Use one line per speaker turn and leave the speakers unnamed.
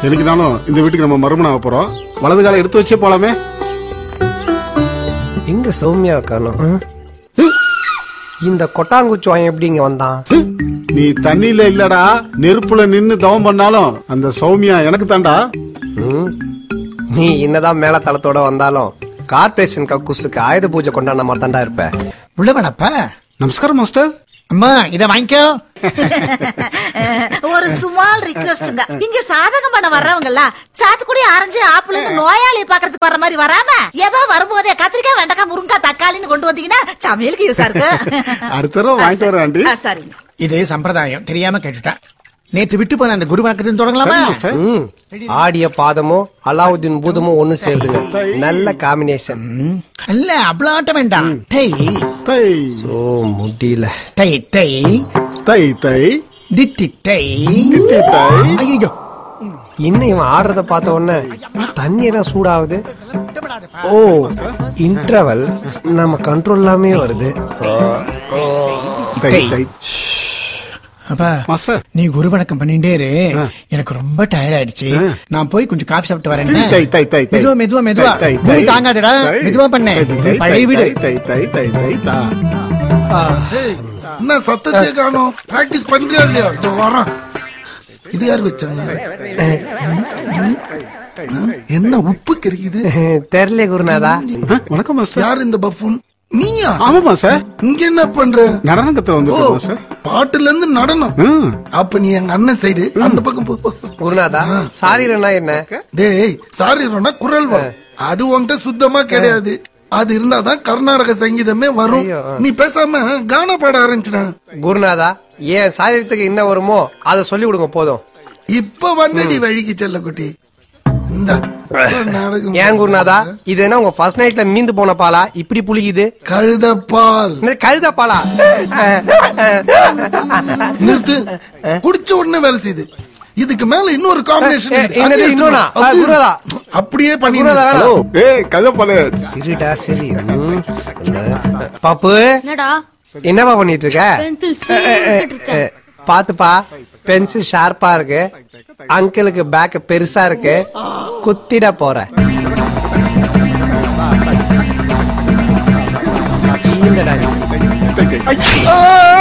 எனக்குனாலும் இந்த வீட்டுக்கு நம்ம மறுமணம் ஆகப் போறோம் வலது காலை எடுத்து வச்சே போலாமே
எங்க சௌமியா காணோம் ஆ? இந்த கொட்டாங்குச்சி வாயன் எப்படி இங்க வந்தான்
நீ தண்ணியில இல்லடா நெருப்புல நின்னு தவம் பண்ணாலும் அந்த சௌமியா எனக்கு தாண்டா
ம்? நீ என்னதான் மேல தளத்தோட வந்தாலும் கார்பரேஷன் கக்கூசுக்கு ஆயுத பூஜை கொண்டாடின மாதிரி தாண்டா இருப்ப
உள்ளவனப்ப
நமஸ்காரம் மாஸ்டர்
அம்மா இத வாங்கிக்கோ
ஒரு சுமால் ரிக்வெஸ்ட்ங்க இங்க சாதகம் பண்ண வர்றவங்க எல்லாம் சாத்துக்குடி ஆரஞ்சு ஆப்பிள்னு நோயாளியை பாக்குறதுக்கு வர்ற மாதிரி வராம ஏதோ வரும்போதே கத்திரிக்காய் வெண்டைக்காய் முருங்காய் தக்காளின்னு கொண்டு வந்தீங்கன்னா சமையலுக்கு யூஸா இருக்கு
அடுத்த தடவை வாங்கிட்டு வரேன் ஆண்டி
ஆ, சரிங்க
இது சம்பிரதாயம் தெரியாம கேட்டுட்டேன் நேத்து விட்டு போன அந்த குரு வணக்கத்தையும் தொடங்கலாமா
சரி, மாஸ்டர்.
ம். ஆடிய பாதமும் அலாவுதீன் பூதமும் ஒண்ணு சேருதுங்க நல்ல காம்பினேஷன்
ம், இல்ல அவ்வளவு ஆட்ட வேண்டாம் டை
தை
ஓ முடியல
டை டை
தை தை
திட்டி டை
தித்தி தை
ஐயோ
இன்னும் இவன் ஆடுறத பார்த்த உடனே தண்ணி எல்லாம் சூடாகுது ஓ இன்டர்வல் நம்ம கண்ட்ரோல் இல்லாமே வருது
தை தை
அப்பா
மாஸ்டர்
நீ குரு வணக்கம் பண்ணிட்டே இரு எனக்கு ரொம்ப டயர்ட் ஆயிடுச்சு நான் போய் கொஞ்சம் காஃபி சாப்பிட்டு வரேன்
தை தை தை தை
மெதுவா மெதுவா மெதுவா
தை, தை,
பூமி
தை.
தாங்காதடா
தை.
மெதுவா பண்ணு
தை, தை,
பழைய வீடு
தை தை தை தை தா
என்ன சத்தத்தையே காணோம் பிராக்டிஸ் பண்றியா இல்லையா இதோ வரான் இது யார் வச்சாங்க என்ன உப்பு கறிக்குது
தெரியல குருநாதா
ஆ, வணக்கம் மாஸ்டர்
யார் இந்த பஃபூன் நீயா
ஆமாமா சார்
இங்க என்ன பண்ற
நடனம் கத்துல
ஓ
வந்துருக்கோம் மாஸ்டர்
பாட்டுல இருந்து நடனம்
ம்.
அப்ப நீ எங்க அண்ணன் சைடு அந்த பக்கம் போ, போ போ.
குருநாதா சாரீரனா என்ன
டேய் சாரி ரோனா குரல் வரும் அது உன்கிட்ட சுத்தமா கிடையாது அது இருந்தாதான் கர்நாடக சங்கீதமே வரும்
ஐயோ, ஆ.
நீ பேசாம கானா பாட ஆரம்பிச்சின
குருநாதா ஏன் சாரீரத்துக்கு என்ன வருமோ அதை சொல்லி கொடுங்க போதும்
இப்ப வந்தடி வழிக்கு செல்ல குட்டி இந்த நாடகம்
ஏன் குருநாதா இது என்ன உங்க ஃபர்ஸ்ட் நைட்ல மீந்து போன பாலா இப்படி புளிக்குது
கழுதப்பால்
இந்த கழுத பாலா
நிறுத்து குடிச்ச உடனே வேலை செய்யுது இதுக்கு மேல இன்னொரு காம்பினேஷன்
ஏ, என்னது இன்னொன்னா? ஆ, குருதா.
அப்படியே பண்ணி
குருநாதா வேணாம்.
ஹலோ ஏய் கதப்பாலு
சரிடா சரி ம். பாப்பு
என்னடா
என்னப்பா பண்ணிட்டு இருக்க
பென்சில் சீக்கிட்டு இருக்கேன்
பாத்துப்பா பென்சில் ஷார்ப்பா இருக்கு அங்கிளுக்கு பேக் பெருசா இருக்கு குத்திட போற ஈந்தடா நீ.
ஐ.